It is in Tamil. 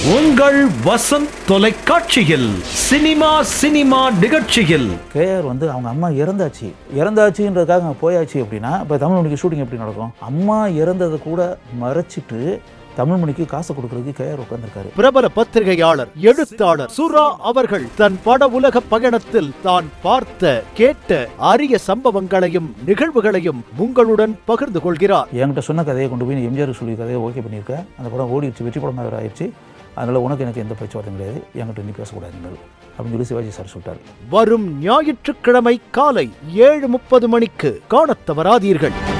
உங்கள் வசந்த் தொலைக்காட்சியில் சினிமா சினிமா நிகழ்ச்சியில் கேஆர் வந்து அவங்க அம்மா இறந்தாச்சு இறந்தாச்சுன்றதுக்காக அங்கே போயாச்சு அப்படின்னா இப்போ தமிழ் மணிக்கு ஷூட்டிங் எப்படி நடக்கும் அம்மா இறந்ததை கூட மறைச்சிட்டு தமிழ் மணிக்கு காசு கொடுக்கறதுக்கு கேஆர் உட்காந்துருக்காரு பிரபல பத்திரிகையாளர் எழுத்தாளர் சுரா அவர்கள் தன் பட உலக பயணத்தில் தான் பார்த்த கேட்ட அரிய சம்பவங்களையும் நிகழ்வுகளையும் உங்களுடன் பகிர்ந்து கொள்கிறார் என்கிட்ட சொன்ன கதையை கொண்டு போய் எம்ஜிஆர் சொல்லி கதையை ஓகே பண்ணியிருக்கேன் அந்த படம் ஓடிடுச்சு வெற்றி படமாக வேறு ஆயிடுச்சு அதனால் உனக்கு எனக்கு எந்த பேச்சுவார்த்தையும் கிடையாது என்கிட்ட நீ பேசக்கூடாதுங்கள் அப்படின்னு சொல்லி சிவாஜி சார் சொல்லிட்டார் வரும் ஞாயிற்றுக்கிழமை காலை ஏழு முப்பது மணிக்கு காணத் தவறாதீர்கள்